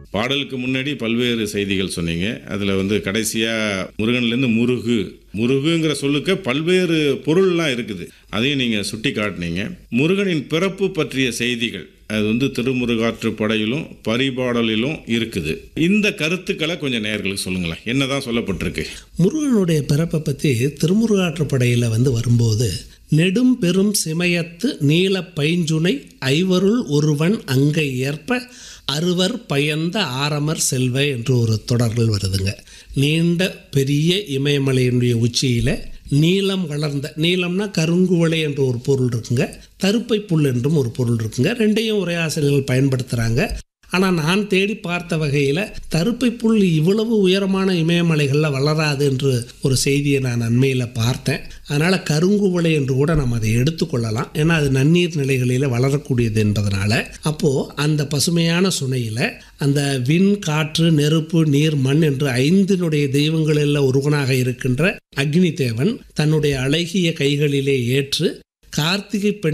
பாடலுக்கு முன்னாடி பல்வேறு செய்திகள் சொன்னீங்க அதில் வந்து கடைசியாக முருகன்லேருந்து முருகு முருகுங்கிற சொல்லுக்கு பல்வேறு பொருள்லாம் இருக்குது அதையும் நீங்கள் சுட்டி காட்டினீங்க முருகனின் பிறப்பு பற்றிய செய்திகள் அது வந்து திருமுருகாற்று படையிலும் பரிபாடலிலும் இருக்குது இந்த கருத்துக்களை கொஞ்சம் நேர்களுக்கு சொல்லுங்களேன் என்னதான் சொல்லப்பட்டிருக்கு முருகனுடைய பிறப்பை பற்றி திருமுருகாற்றுப்படையில் வந்து வரும்போது நெடும் பெரும் சிமயத்து நீல பைஞ்சுனை ஐவருள் ஒருவன் அங்கை ஏற்ப அறுவர் பயந்த ஆரமர் செல்வ என்று ஒரு தொடர்கள் வருதுங்க நீண்ட பெரிய இமயமலையினுடைய உச்சியில் நீலம் வளர்ந்த நீலம்னா கருங்குவளை என்ற ஒரு பொருள் இருக்குங்க தருப்பை புல் என்றும் ஒரு பொருள் இருக்குங்க ரெண்டையும் ஒரே ஆசிரியர்கள் பயன்படுத்துகிறாங்க ஆனால் நான் தேடி பார்த்த வகையில் தருப்பை புல் இவ்வளவு உயரமான இமயமலைகளில் வளராது என்று ஒரு செய்தியை நான் அண்மையில் பார்த்தேன் அதனால் கருங்குவளை என்று கூட நம்ம அதை எடுத்துக்கொள்ளலாம் ஏன்னா அது நன்னீர் நிலைகளில் வளரக்கூடியது என்பதனால அப்போது அந்த பசுமையான சுனையில் அந்த விண் காற்று நெருப்பு நீர் மண் என்று ஐந்தினுடைய தெய்வங்களில் ஒருவனாக இருக்கின்ற அக்னி தேவன் தன்னுடைய அழகிய கைகளிலே ஏற்று கார்த்திகை பெண்